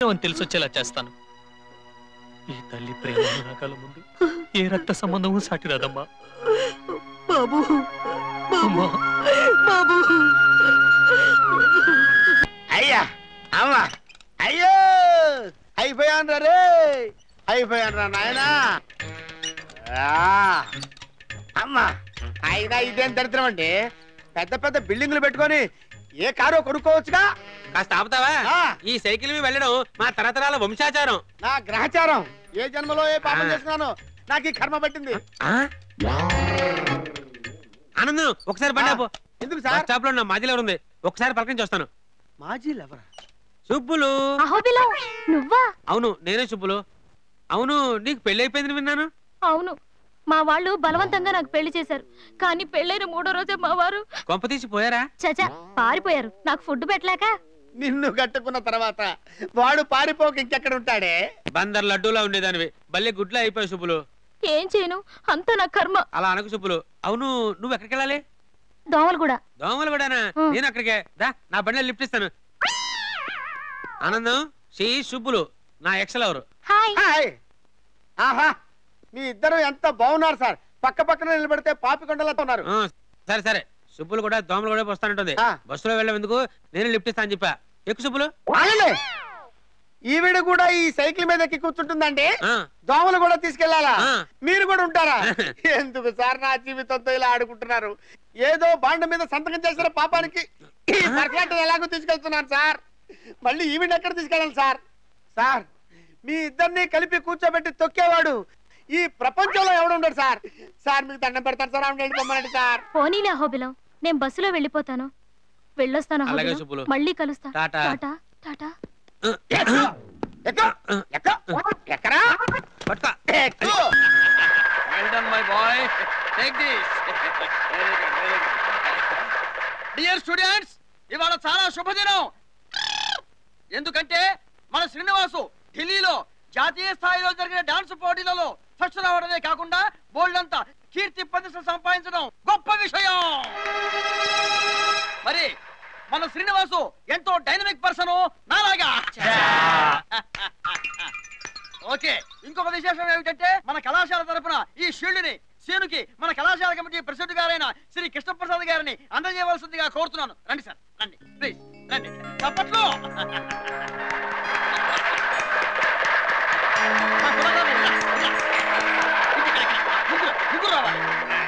పుట్టావని తెలిసొచ్చేలా చేస్తాను ఈ తల్లి ప్రేమ అనురాగాల ముందు ఏ రక్త సంబంధము సాటిరాదమ్మా బాబు అమ్మా బాబు అయ్యా అమ్మా అయ్యో అయిపోయాను రే అయిపోయాను రా నాయనా ఆ, అమ్మా అయినా ఇదేం దరిద్రం అండి పెద్ద పెద్ద బిల్డింగులు పెట్టుకొని ఏ కారో కొనుక్కోవచ్చుగా కాస్త ఆపుతావా ఆ, ఈ సైకిల్ మీద వెళ్ళడం మా తరతరాల వంశాచారం నా గ్రహచారం ఏ జన్మలో ఏ పాపం ఆ. చేస్తున్నాను నాకు ఈ కర్మ పట్టింది ఆ? ఆనందం ఒకసారి బండి ఆపు. ఎందుకు బస్ సార్ స్టాప్ లో నా మాజీలో ఉంది ఒకసారి పలకరించి వస్తాను మాజీ లవరా సుబ్బులు అహోబిలో నువ్వా అవును నేనే సుబ్బులు అవును నీకు పెళ్లి అయిపోయింది విన్నాను అవును మా వాళ్ళు బలవంతంగా నాకు పెళ్లి చేశారు కానీ పెళ్ళైన మూడో రోజే మా వారు కొంప తీసి పోయారా చచా పారిపోయారు నాకు ఫుడ్ పెట్టలేక నిన్ను కట్టుకున్న తర్వాత వాడు పారిపోక ఇంకెక్కడ ఉంటాడే బందర్ లడ్డూలా ఉండేదానివి బల్లె గుడ్లా అయిపోయావు సుబ్బులు ఏం చేయను అంతా నా కర్మ అలా అనకు సుబ్బులు అవును నువ్వు ఎక్కడికి వెళ్ళాలి దోమలు కూడా దోమలు కూడానా ఆ. నేను అక్కడికే దా నా బండిలో లిఫ్ట్ ఇస్తాను ఆనందం శ్రీ సుబ్బులు నా ఎక్సల్ ఎవరు హాయ్ హాయ్ ఆహా మీ ఇద్దరు ఎంత బాగున్నారు సార్ పక్క పక్కన నిలబడితే పాపికొండలా ఉన్నారు ఆ, సరే సరే సుబ్బులు కూడా దోమలు కూడా వస్తానంటుంది ఆ. బస్సులో వెళ్ళడం ఎందుకు నేను లిఫ్ట్ ఇస్తాను చెప్పా ఎక్కు సుబ్బులు ఆగండి ఈవిడ కూడా ఈ సైకిల్ మీద ఎక్కి కూర్చుంటుందండి ఆ, దోమలు కూడా తీసుకెళ్లాలా ఆ. మీరు కూడా ఉంటారా ఎందుకు సార్ నా జీవితంతో ఇలా ఆడుకుంటున్నారు ఏదో బాండ మీద సంతకం చేసిన పాపానికి ఈ పర్ఫెక్ట్ ఎలాగో తీసుకెళ్తున్నాను సార్ మళ్ళీ ఈవిడ ఎక్కడ తీసుకెళ్ళాలి సార్ సార్ మీ ఇద్దరిని కలిపి కూర్చోబెట్టి తొక్కేవాడు ఈ ప్రపంచంలో ఎవడుండడు సార్ సార్ మీకు దండం పెడతాను సార్ ఆవిడ వెళ్ళిపోమనండి సార్ పోనీలే అహోబిలం నేను బస్సులో వెళ్ళిపోతాను వెళ్ళొస్తాను అలాగే అహోబిలం సుబ్బులు. మళ్ళీ కలుస్తా టాటా. టాటా టాటా ఎక్కు, ఎక్కు, ఎక్కు, ఎక్కరా పట్టుకో ఎక్కు. Well done my boy take this dear students ఇవాళ చాలా శుభదినం ఎందుకంటే మన శ్రీనివాసు ఢిల్లీలో జాతీయ స్థాయిలో జరిగిన డాన్స్ పోటీలలో ఫస్ట్ రావడమే కాకుండా బోల్డ్ అంతా కీర్తి ప్రతిష్ట సంపాదించడం గొప్ప విషయం మరి మన శ్రీనివాసు ఎంతో డైనమిక్ పర్సన్ నాలాగా ఓకే ఇంకొక విశేషం ఏమిటంటే మన కళాశాల తరపున ఈ షీల్డ్ ని సీనుకి మన కళాశాల కమిటీ ప్రెసిడెంట్ గారైన శ్రీ కృష్ణప్రసాద్ గారిని అందజేయవలసిందిగా కోరుతున్నాను రండి సార్ రండి ప్లీజ్ రండి చప్పట్లు ఆ, కుర్రగారు, ఇలా, ఇలా. ఇక్కడ, ఇక్కడ. ముగ్గురు, ముగ్గురు రావాలి.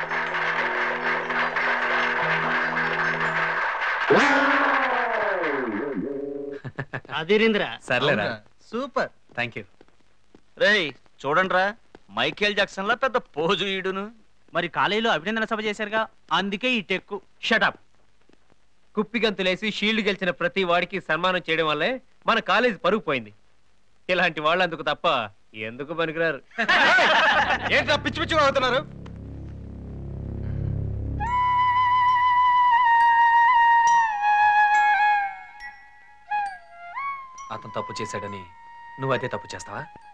అదిరింద్ర సర్లేరా సూపర్ థ్యాంక్ యూ రేయ్ చూడండిరా మైకేల్ జాక్సన్ లా పెద్ద పోజు ఈడును మరి కాలేజీలో అభినందన సభ చేశారుగా అందుకే ఈ టెక్కు షటప్ కుప్పిగంతులేసి షీల్డ్ గెలిచిన ప్రతి వాడికి సన్మానం చేయడం వల్లే మన కాలేజ్ పరుగు పోయింది ఇలాంటి వాళ్ళు అందుకు తప్ప ఎందుకు పనికిరారు ఏంట్రా పిచ్చి పిచ్చిగా అవుతున్నారు అతను తప్పు చేశాడని నువ్వు అదే తప్పు చేస్తావా